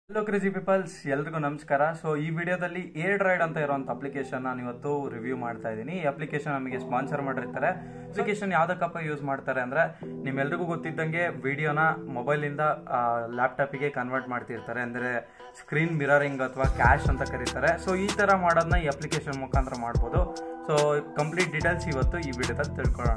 hello crazy people's ಎಲ್ರಿಗೂ ನಮಸ್ಕಾರ so ಈ ವಿಡಿಯೋದಲ್ಲಿ ಏರ್ ಡ್ರೈಡ್ ಅಂತ ಇರುವಂತ ಅಪ್ಲಿಕೇಶನ್ ನಾನು ಇವತ್ತು ರಿವ್ಯೂ ಮಾಡ್ತಾ ಇದ್ದೀನಿ ಈ ಅಪ್ಲಿಕೇಶನ್ ನಮಗೆ ಸ್ಪಾನ್ಸರ್ ಮಾಡಿರ್ತಾರೆ ಅಪ್ಲಿಕೇಶನ್ ಯಾವ್ದಕ್ಕಪ್ಪ ಯೂಸ್ ಮಾಡ್ತಾರೆ ಅಂದ್ರೆ ನಿಮ್ಮೆಲ್ರಿಗೂ ಗೊತ್ತಿದ್ದಂಗೆ ವಿಡಿಯೋನ ಮೊಬೈಲಿಂದ ಲ್ಯಾಪ್ಟಾಪಿಗೆ ಕನ್ವರ್ಟ್ ಮಾಡ್ತಿರ್ತಾರೆ ಅಂದ್ರೆ ಸ್ಕ್ರೀನ್ ಮಿರರಿಂಗ್ ಅಥವಾ ಕ್ಯಾಶ್ ಅಂತ ಕರೀತಾರೆ ಸೊ ಈ ತರ ಮಾಡೋದನ್ನ ಈ ಅಪ್ಲಿಕೇಶನ್ ಮುಖಾಂತರ ಮಾಡ್ಬೋದು ಸೊ ಕಂಪ್ಲೀಟ್ ಡೀಟೇಲ್ಸ್ ಇವತ್ತು ಈ ವಿಡಿಯೋದಲ್ಲಿ ತಿಳ್ಕೊಳ್ಳೋಣ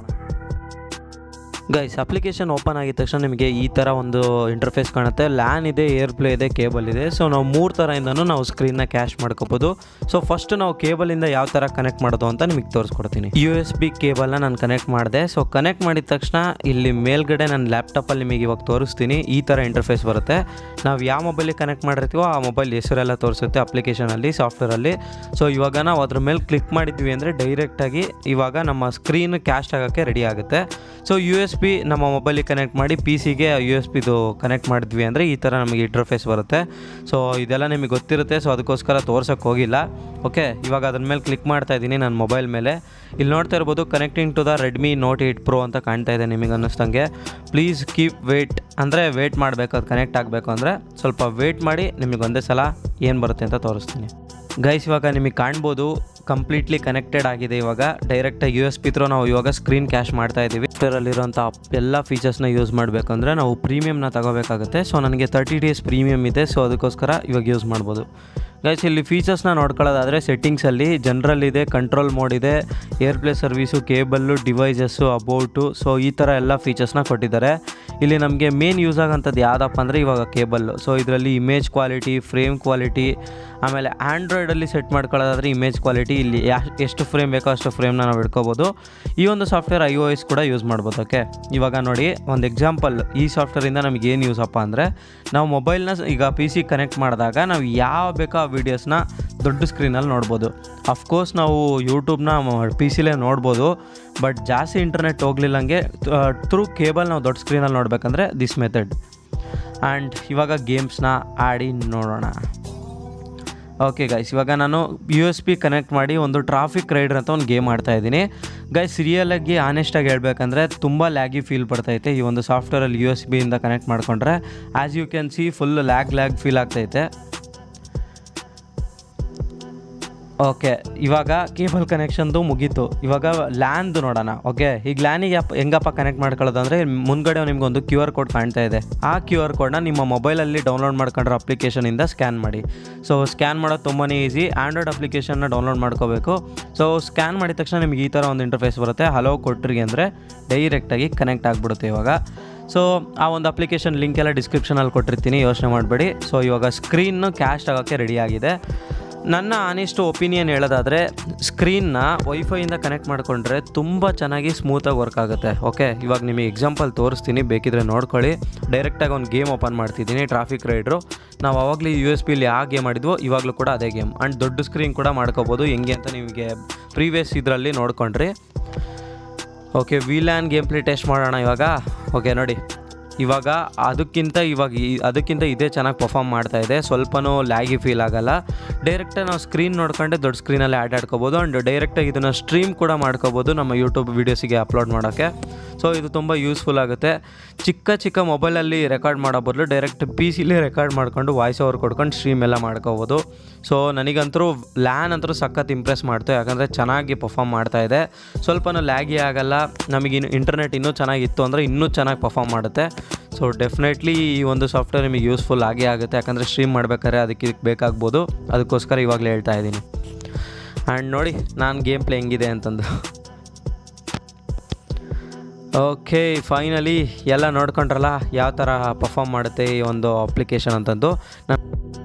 ಗೈಸ್ ಅಪ್ಲಿಕೇಶನ್ ಓಪನ್ ಆಗಿದ ತಕ್ಷಣ ನಿಮಗೆ ಈ ಥರ ಒಂದು ಇಂಟರ್ಫೇಸ್ ಕಾಣುತ್ತೆ ಲ್ಯಾನ್ ಇದೆ ಏರ್ ಪ್ಲೇ ಇದೆ ಕೇಬಲ್ ಇದೆ ಸೊ ನಾವು ಮೂರು ಥರದಿಂದನೂ ನಾವು ಸ್ಕ್ರೀನ್ನ ಕ್ಯಾಶ್ ಮಾಡ್ಕೋಬೋದು ಸೊ ಫಸ್ಟ್ ನಾವು ಕೇಬಲಿಂದ ಯಾವ ಥರ ಕನೆಕ್ಟ್ ಮಾಡೋದು ಅಂತ ನಿಮಗೆ ತೋರಿಸ್ಕೊಡ್ತೀನಿ ಯು ಎಸ್ ಬಿ ಕೇಬಲ್ನ ನಾನು ಕನೆಕ್ಟ್ ಮಾಡಿದೆ ಸೊ ಕನೆಕ್ಟ್ ಮಾಡಿದ ತಕ್ಷಣ ಇಲ್ಲಿ ಮೇಲ್ಗಡೆ ನನ್ನ ಲ್ಯಾಪ್ಟಾಪಲ್ಲಿ ನಿಮಗೆ ಇವಾಗ ತೋರಿಸ್ತೀನಿ ಈ ಥರ ಇಂಟರ್ಫೇಸ್ ಬರುತ್ತೆ ನಾವು ಯಾವ ಮೊಬೈಲಿಗೆ ಕನೆಕ್ಟ್ ಮಾಡಿರ್ತೀವೋ ಆ ಮೊಬೈಲ್ ಹೆಸರೆಲ್ಲ ತೋರಿಸುತ್ತೆ ಅಪ್ಲಿಕೇಶನಲ್ಲಿ ಸಾಫ್ಟ್ವೇರಲ್ಲಿ ಸೊ ಇವಾಗ ನಾವು ಅದ್ರ ಮೇಲೆ ಕ್ಲಿಕ್ ಮಾಡಿದ್ವಿ ಅಂದರೆ ಡೈರೆಕ್ಟಾಗಿ ಇವಾಗ ನಮ್ಮ ಸ್ಕ್ರೀನ್ ಕ್ಯಾಶ್ ಆಗೋಕ್ಕೆ ರೆಡಿ ಆಗುತ್ತೆ ಸೊ ಯು ಎಸ್ ಬಿ ನಮ್ಮ ಮೊಬೈಲಿಗೆ ಕನೆಕ್ಟ್ ಮಾಡಿ ಪಿ ಸಿಗೆ ಯು ಎಸ್ ಬಿದು ಕನೆಕ್ಟ್ ಮಾಡಿದ್ವಿ ಅಂದರೆ ಈ ಥರ ನಮಗೆ ಇಂಟರ್ಫೇಸ್ ಬರುತ್ತೆ ಸೊ ಇದೆಲ್ಲ ನಿಮಗೆ ಗೊತ್ತಿರುತ್ತೆ ಸೊ ಅದಕ್ಕೋಸ್ಕರ ತೋರ್ಸೋಕ್ಕೆ ಹೋಗಿಲ್ಲ ಓಕೆ ಇವಾಗ ಅದ್ರ ಮೇಲೆ ಕ್ಲಿಕ್ ಮಾಡ್ತಾ ಇದ್ದೀನಿ ನನ್ನ ಮೊಬೈಲ್ ಮೇಲೆ ಇಲ್ಲಿ ನೋಡ್ತಾ ಇರ್ಬೋದು connecting to the Redmi Note eight pro ಅಂತ ಕಾಣ್ತಾ ಇದೆ ನಿಮಗೆ ಅನ್ನಿಸ್ದಂಗೆ ಪ್ಲೀಸ್ ಕೀಪ್ ವೇಟ್ ಅಂದರೆ ವೇಟ್ ಮಾಡಬೇಕು ಅದು ಕನೆಕ್ಟ್ ಆಗಬೇಕು ಅಂದರೆ ಸ್ವಲ್ಪ ವೇಟ್ ಮಾಡಿ ನಿಮಗೆ ಒಂದೇ ಸಲ ಏನು ಬರುತ್ತೆ ಅಂತ ತೋರಿಸ್ತೀನಿ ಗೈಸ್ ಇವಾಗ ನಿಮಗೆ ಕಾಣ್ಬೋದು ಕಂಪ್ಲೀಟ್ಲಿ ಕನೆಕ್ಟೆಡ್ ಆಗಿದೆ ಇವಾಗ ಡೈರೆಕ್ಟಾಗಿ ಯು ಎಸ್ ಪಿ ತ್ರೋ ನಾವು ಇವಾಗ ಸ್ಕ್ರೀನ್ ಕ್ಯಾಶ್ ಮಾಡ್ತಾ ಇದ್ದೀವಿ ಸಾಫ್ಟ್ವೇರಲ್ಲಿರೋಂಥ ಎಲ್ಲ ಫೀಚರ್ಸ್ನ ಯೂಸ್ ಮಾಡಬೇಕಂದ್ರೆ ನಾವು ಪ್ರೀಮಿಯಮ್ನ ತಗೋಬೇಕಾಗುತ್ತೆ ಸೊ ನನಗೆ ತರ್ಟಿ ಡೇಸ್ ಪ್ರೀಮಿಯಮ್ ಇದೆ ಸೊ ಅದಕ್ಕೋಸ್ಕರ ಇವಾಗ ಯೂಸ್ ಮಾಡ್ಬೋದು ಗೈಸ್ ಇಲ್ಲಿ ಫೀಚರ್ಸ್ನ ನೋಡ್ಕೊಳ್ಳೋದಾದರೆ ಸೆಟ್ಟಿಂಗ್ಸಲ್ಲಿ ಜನರಲ್ ಇದೆ ಕಂಟ್ರೋಲ್ ಮೋಡ್ ಇದೆ AirPlay service cable devices about so ಈ ಥರ ಎಲ್ಲ ಫೀಚರ್ಸ್ನ ಕೊಟ್ಟಿದ್ದಾರೆ ಇಲ್ಲಿ ನಮಗೆ ಮೇನ್ ಯೂಸ್ ಆಗೋಂಥದ್ದು ಯಾವುದಪ್ಪ ಅಂದರೆ ಇವಾಗ ಕೇಬಲ್ಲು ಸೊ ಇದರಲ್ಲಿ ಇಮೇಜ್ ಕ್ವಾಲಿಟಿ ಫ್ರೇಮ್ ಕ್ವಾಲಿಟಿ ಆಮೇಲೆ ಆ್ಯಂಡ್ರಾಯ್ಡಲ್ಲಿ ಸೆಟ್ ಮಾಡ್ಕೊಳ್ಳೋದಾದ್ರೆ ಇಮೇಜ್ ಕ್ವಾಲಿಟಿ ಇಲ್ಲಿ ಯಾ ಎಷ್ಟು ಫ್ರೇಮ್ ಬೇಕೋ ಅಷ್ಟು ಫ್ರೇಮ್ನ ನಾವು ಇಟ್ಕೋಬೋದು ಈ ಒಂದು ಸಾಫ್ಟ್ವೇರ್ ಐ ಒ ಎಸ್ ಕೂಡ ಯೂಸ್ ಮಾಡ್ಬೋದು ಓಕೆ ಇವಾಗ ನೋಡಿ ಒಂದು ಎಕ್ಸಾಂಪಲ್ ಈ ಸಾಫ್ಟ್ವೇರಿಂದ ನಮಗೆ ಏನು ಯೂಸ್ ಅಪ್ಪ ಅಂದರೆ ನಾವು ಮೊಬೈಲ್ನ ಈಗ ಪಿ ಸಿ ಕನೆಕ್ಟ್ ಮಾಡಿದಾಗ ನಾವು ಯಾವ ಬೇಕೋ ಆ ವೀಡಿಯೋಸ್ನ ದೊಡ್ಡ ಸ್ಕ್ರೀನಲ್ಲಿ ನೋಡ್ಬೋದು ಅಫ್ಕೋರ್ಸ್ ನಾವು ಯೂಟ್ಯೂಬ್ನ ಪಿ ಸಿಲೇ ನೋಡ್ಬೋದು ಬಟ್ ಜಾಸ್ತಿ ಇಂಟರ್ನೆಟ್ ಹೋಗ್ಲಿಲ್ಲಂಗೆ ಥ್ರೂ ಕೇಬಲ್ ನಾವು ದೊಡ್ಡ ಸ್ಕ್ರೀನಲ್ಲಿ ನೋಡಬೇಕಂದ್ರೆ ದಿಸ್ ಮೆಥಡ್ ಆ್ಯಂಡ್ ಇವಾಗ ಗೇಮ್ಸ್ನ ಆಡಿ ನೋಡೋಣ ಓಕೆ ಗೈಸ್ ಇವಾಗ ನಾನು ಯು ಎಸ್ ಪಿ ಕನೆಕ್ಟ್ ಮಾಡಿ ಒಂದು ಟ್ರಾಫಿಕ್ ರೈಡರ್ ಅಂತ ಒಂದು ಗೇಮ್ ಆಡ್ತಾ ಇದ್ದೀನಿ ಗೈಸ್ ರಿಯಲಾಗಿ ಆನೆಸ್ಟಾಗಿ ಹೇಳ್ಬೇಕಂದ್ರೆ ತುಂಬ ಲ್ಯಾಗಿ ಫೀಲ್ ಬರ್ತೈತೆ ಈ ಒಂದು ಸಾಫ್ಟ್ವೇರಲ್ಲಿ ಯು ಎಸ್ ಬಿಯಿಂದ ಕನೆಕ್ಟ್ ಮಾಡಿಕೊಂಡ್ರೆ as you can see full lag lag feel ಆಗ್ತೈತೆ ಓಕೆ ಇವಾಗ ಕೇಬಲ್ ಕನೆಕ್ಷನ್ದು ಮುಗೀತು ಇವಾಗ ಲ್ಯಾನ್ದು ನೋಡೋಣ ಓಕೆ ಈಗ ಲ್ಯಾನಿಗೆ ಅಪ್ ಹೆಂಗಪ್ಪ ಕನೆಕ್ಟ್ ಮಾಡ್ಕೊಳ್ಳೋದು ಅಂದರೆ ಮುಂದ್ಗಡೆ ನಿಮ್ಗೊಂದು ಕ್ಯೂ ಆರ್ ಕೋಡ್ ಕಾಣ್ತಾ ಇದೆ ಆ ಕ್ಯೂ ಆರ್ ಕೋಡ್ನ ನಿಮ್ಮ ಮೊಬೈಲಲ್ಲಿ ಡೌನ್ಲೋಡ್ ಮಾಡ್ಕೊಂಡ್ರೆ ಅಪ್ಲಿಕೇಶನಿಂದ ಸ್ಕ್ಯಾನ್ ಮಾಡಿ ಸೊ ಸ್ಕ್ಯಾನ್ ಮಾಡೋದು ತುಂಬಾ ಈಸಿ ಆ್ಯಂಡ್ರಾಯ್ಡ್ ಅಪ್ಲಿಕೇಶನ್ನ ಡೌನ್ಲೋಡ್ ಮಾಡ್ಕೋಬೇಕು ಸೊ ಸ್ಕ್ಯಾನ್ ಮಾಡಿದ ತಕ್ಷಣ ನಿಮಗೆ ಈ ಥರ ಒಂದು ಇಂಟರ್ಫೇಸ್ ಬರುತ್ತೆ ಹಲೋ ಕೊಟ್ರಿ ಅಂದರೆ ಡೈರೆಕ್ಟಾಗಿ ಕನೆಕ್ಟ್ ಆಗಿಬಿಡುತ್ತೆ ಇವಾಗ ಸೊ ಆ ಒಂದು ಅಪ್ಲಿಕೇಶನ್ ಲಿಂಕ್ ಎಲ್ಲ ಡಿಸ್ಕ್ರಿಪ್ಷನಲ್ಲಿ ಕೊಟ್ಟಿರ್ತೀನಿ ಯೋಚನೆ ಮಾಡಬೇಡಿ ಸೊ ಇವಾಗ ಸ್ಕ್ರೀನ್ನು ಕ್ಯಾಶ್ ಆಗೋಕ್ಕೆ ರೆಡಿ ಆಗಿದೆ ನನ್ನ ಆನೆಸ್ಟ್ ಒಪಿನಿಯನ್ ಹೇಳೋದಾದರೆ ಸ್ಕ್ರೀನ್ನ ವೈಫೈಯಿಂದ ಕನೆಕ್ಟ್ ಮಾಡಿಕೊಂಡ್ರೆ ತುಂಬ ಚೆನ್ನಾಗಿ ಸ್ಮೂತಾಗಿ ವರ್ಕ್ ಆಗುತ್ತೆ ಓಕೆ ಇವಾಗ ನಿಮಗೆ ಎಕ್ಸಾಂಪಲ್ ತೋರಿಸ್ತೀನಿ ಬೇಕಿದ್ರೆ ನೋಡ್ಕೊಳ್ಳಿ ಡೈರೆಕ್ಟಾಗಿ ಒಂದು ಗೇಮ್ ಓಪನ್ ಮಾಡ್ತಿದ್ದೀನಿ ಟ್ರಾಫಿಕ್ ರೈಡ್ರು ನಾವು ಅವಾಗಲೇ ಯು ಎಸ್ ಪಿಲಿ ಆ ಗೇಮ್ ಆಡಿದ್ವೋ ಇವಾಗಲೂ ಕೂಡ ಅದೇ ಗೇಮ್ ಆ್ಯಂಡ್ ದೊಡ್ಡ ಸ್ಕ್ರೀನ್ ಕೂಡ ಮಾಡ್ಕೋಬೋದು ಹೆಂಗೆ ಅಂತ ನಿಮಗೆ ಪ್ರೀವಿಯಸ್ ಇದರಲ್ಲಿ ನೋಡ್ಕೊಂಡ್ರಿ okay villain game play test ಮಾಡೋಣ ಇವಾಗ ಓಕೆ ನೋಡಿ ಇವಾಗ ಅದಕ್ಕಿಂತ ಇವಾಗ ಈ ಅದಕ್ಕಿಂತ ಇದೇ ಚೆನ್ನಾಗಿ ಪರ್ಫಾರ್ಮ್ ಮಾಡ್ತಾ ಇದೆ ಸ್ವಲ್ಪನೂ ಲ್ಯಾಗಿ ಫೀಲ್ ಆಗಲ್ಲ ಡೈರೆಕ್ಟಾಗಿ ನಾವು ಸ್ಕ್ರೀನ್ ನೋಡ್ಕೊಂಡೆ ದೊಡ್ಡ ಸ್ಕ್ರೀನಲ್ಲಿ ಆ್ಯಡ್ ಆಡ್ಕೋಬೋದು ಆ್ಯಂಡ್ ಡೈರೆಕ್ಟಾಗಿ ಇದನ್ನು ಸ್ಟ್ರೀಮ್ ಕೂಡ ಮಾಡ್ಕೋಬೋದು ನಮ್ಮ ಯೂಟ್ಯೂಬ್ ವೀಡಿಯೋಸಿಗೆ ಅಪ್ಲೋಡ್ ಮಾಡೋಕ್ಕೆ ಸೊ ಇದು ತುಂಬ ಯೂಸ್ಫುಲ್ ಆಗುತ್ತೆ ಚಿಕ್ಕ ಚಿಕ್ಕ ಮೊಬೈಲಲ್ಲಿ ರೆಕಾರ್ಡ್ ಮಾಡೋ ಬದಲು ಡೈರೆಕ್ಟ್ ಪಿ ಸಿಲಿ ರೆಕಾರ್ಡ್ ಮಾಡ್ಕೊಂಡು ವಾಯ್ಸ್ ಓವರ್ ಕೊಡ್ಕೊಂಡು ಸ್ಟ್ರೀಮ್ ಎಲ್ಲ ಮಾಡ್ಕೋಬೋದು ಸೊ ನನಗಂತರೂ ಲ್ಯಾನ್ ಅಂತೂ ಸಖತ್ ಇಂಪ್ರೆಸ್ ಮಾಡ್ತು ಯಾಕಂದರೆ ಚೆನ್ನಾಗಿ ಪರ್ಫಾರ್ಮ್ ಮಾಡ್ತಾ ಇದೆ ಸ್ವಲ್ಪನೂ ಲ್ಯಾಗಿ ಆಗಲ್ಲ ನಮಗೆ ಇಂಟರ್ನೆಟ್ ಇನ್ನೂ ಚೆನ್ನಾಗಿತ್ತು ಅಂದರೆ ಇನ್ನೂ ಚೆನ್ನಾಗಿ ಪರ್ಫಾರ್ಮ್ ಮಾಡುತ್ತೆ ಸೊ ಡೆಫಿನೆಟ್ಲಿ ಈ ಒಂದು ಸಾಫ್ಟ್ವೇರ್ ನಿಮಗೆ ಯೂಸ್ಫುಲ್ ಆಗೇ ಆಗುತ್ತೆ ಯಾಕಂದರೆ ಸ್ಟ್ರೀಮ್ ಮಾಡ್ಬೇಕಾದ್ರೆ ಅದಕ್ಕೆ ಇದಕ್ಕೆ ಬೇಕಾಗ್ಬೋದು ಅದಕ್ಕೋಸ್ಕರ ಇವಾಗಲೇ ಹೇಳ್ತಾ ಇದ್ದೀನಿ ಆ್ಯಂಡ್ ನೋಡಿ ನಾನು ಗೇಮ್ ಪ್ಲೇ ಹೆಂಗಿದೆ ಅಂತಂದು ಓಕೆ ಫೈನಲಿ ಎಲ್ಲ ನೋಡ್ಕೊಂಡ್ರಲ್ಲ ಯಾವ ಥರ ಪರ್ಫಾರ್ಮ್ ಮಾಡುತ್ತೆ ಈ ಒಂದು ಅಪ್ಲಿಕೇಶನ್ ಅಂತಂದು ನಾನು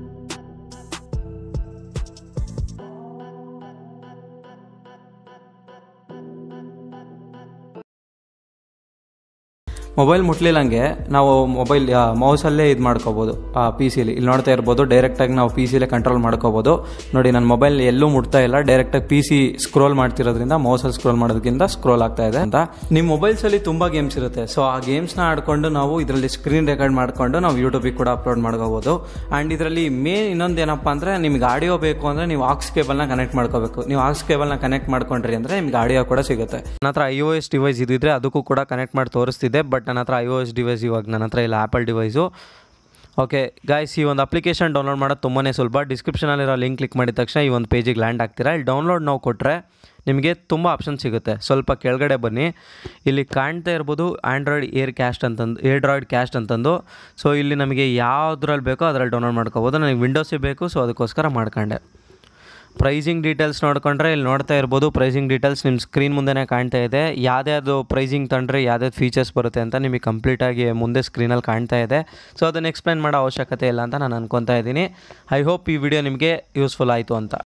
ಮೊಬೈಲ್ ಮುಟ್ಲಿಲ್ಲಂಗೆ ನಾವು ಮೊಬೈಲ್ ಮೌಸಲ್ಲೇ ಇದು ಮಾಡ್ಕೋಬೋದು ಪಿ ಸಿಲಿ ಇಲ್ಲಿ ನೋಡ್ತಾ ಇರ್ಬೋದು ಡೈರೆಕ್ಟಾಗಿ ನಾವು ಪಿ ಸಿಲೇ ಕಂಟ್ರೋಲ್ ಮಾಡ್ಕೋಬೋದು ನೋಡಿ ನನ್ನ ಮೊಬೈಲ್ ಎಲ್ಲೂ ಮುಟ್ತಾ ಇಲ್ಲ ಡೈರೆಕ್ಟಾಗಿ ಪಿ ಸಿ ಸ್ಕ್ರೋಲ್ ಮಾಡ್ತಿರೋದ್ರಿಂದ ಮೌಸಲ್ಲಿ ಸ್ಕ್ರೋಲ್ ಮಾಡೋದಕ್ಕಿಂತ ಸ್ಕ್ರೋಲ್ ಆಗ್ತಾ ಇದೆ ಅಂತ ನಿಮ್ಮ ಮೊಬೈಲ್ಸಲ್ಲಿ ತುಂಬ ಗೇಮ್ಸ್ ಇರುತ್ತೆ ಸೊ ಆ ಗೇಮ್ಸ್ನ ಆಡ್ಕೊಂಡು ನಾವು ಇದರಲ್ಲಿ ಸ್ಕ್ರೀನ್ ರೆಕಾರ್ಡ್ ಮಾಡ್ಕೊಂಡು ನಾವು ಯೂಟ್ಯೂಬಿಗೆ ಕೂಡ ಅಪ್ಲೋಡ್ ಮಾಡ್ಕೋಬೋದು ಆ್ಯಂಡ್ ಇದರಲ್ಲಿ ಮೇನ್ ಇನ್ನೊಂದು ಏನಪ್ಪ ಅಂದರೆ ನಿಮ್ಗೆ ಆಡಿಯೋ ಬೇಕು ಅಂದರೆ ನೀವು ಆಕ್ಸ್ ಕೇಬಲ್ನ ಕನೆಕ್ಟ್ ಮಾಡ್ಕೋಬೇಕು ನೀವು ಆಕ್ಸ್ ಕೇಬಲ್ನ ಕನೆಕ್ಟ್ ಮಾಡ್ಕೊಂಡ್ರಿ ಅಂದರೆ ನಿಮ್ಗೆ ಆಡಿಯೋ ಕೂಡ ಸಿಗುತ್ತೆ ನನ್ನ ಹತ್ರ ಐ ಒ ಎಸ್ ಡಿವೈಸ್ ಇದ್ದಿದ್ರೆ ಅದಕ್ಕೂ ಕೂಡ ಕನೆಕ್ಟ್ ಮಾಡಿ ತೋರಿಸ್ತಿದ್ದೆ ಬಟ್ ನನ್ನ ಹತ್ರ ಐ ಒ ಎಸ್ ಡಿವೈಸ್ ಇವಾಗ ನನ್ನ ಹತ್ರ ಇಲ್ಲ ಆ್ಯಪಲ್ ಡಿವೈಸು ಓಕೆ ಗಾಯ್ಸ್ ಈ ಒಂದು ಅಪ್ಲಿಕೇಶನ್ ಡೌನ್ಲೋಡ್ ಮಾಡೋದು ತುಂಬಾ ಸುಲಭ ಡಿಸ್ಕ್ರಿಪ್ಷನಲ್ಲಿರೋ ಲಿಂಕ್ ಕ್ಲಿಕ್ ಮಾಡಿದ ತಕ್ಷಣ ಈ ಒಂದು ಪೇಜಿಗೆ ಲ್ಯಾಂಡ್ ಆಗ್ತೀರಾ ಇಲ್ಲಿ ಡೌನ್ಲೋಡ್ ನಾವು ಕೊಟ್ಟರೆ ನಿಮಗೆ ತುಂಬ ಆಪ್ಷನ್ ಸಿಗುತ್ತೆ ಸ್ವಲ್ಪ ಕೆಳಗಡೆ ಬನ್ನಿ ಇಲ್ಲಿ ಕಾಣ್ತಾ ಇರ್ಬೋದು ಆ್ಯಂಡ್ರಾಯ್ಡ್ ಏರ್ ಕ್ಯಾಸ್ಟ್ ಅಂತಂದು ಏರ್ಡ್ರಾಯ್ಡ್ ಕ್ಯಾಸ್ಟ್ ಅಂತಂದು ಸೊ ಇಲ್ಲಿ ನಮಗೆ ಯಾವುದ್ರಲ್ಲಿ ಬೇಕೋ ಅದರಲ್ಲಿ ಡೌನ್ಲೋಡ್ ಮಾಡ್ಕೋಬೋದು ನನಗೆ ವಿಂಡೋಸಿಗೆ ಬೇಕು ಸೊ ಅದಕ್ಕೋಸ್ಕರ ಮಾಡ್ಕೊಂಡೆ ಪ್ರೈಸಿಂಗ್ ಡೀಟೇಲ್ಸ್ ನೋಡ್ಕೊಂಡ್ರೆ ಇಲ್ಲಿ ನೋಡ್ತಾ ಇರ್ಬೋದು ಪ್ರೈಸಿಂಗ್ ಡೀಟೇಲ್ಸ್ ನಿಮ್ಮ ಸ್ಕ್ರೀನ್ ಮುಂದೆನೇ ಕಾಣ್ತಾ ಇದೆ ಯಾವ್ದ್ಯಾವುದು ಪ್ರೈಸಿಂಗ್ ತಂದರೆ ಯಾವ್ದಾವ್ದು ಫೀಚರ್ಸ್ ಬರುತ್ತೆ ಅಂತ ನಿಮಗೆ ಕಂಪ್ಲೀಟಾಗಿ ಮುಂದೆ ಸ್ಕ್ರೀನಲ್ಲಿ ಕಾಣ್ತಾ ಇದೆ ಸೊ ಅದನ್ನು ಎಕ್ಸ್ಪ್ಲೈನ್ ಮಾಡೋ ಅವಶ್ಯಕತೆ ಇಲ್ಲ ಅಂತ ನಾನು ಅನ್ಕೊತಾ ಇದ್ದೀನಿ ಐ ಹೋಪ್ ಈ ವಿಡಿಯೋ ನಿಮಗೆ ಯೂಸ್ಫುಲ್ ಆಯಿತು ಅಂತ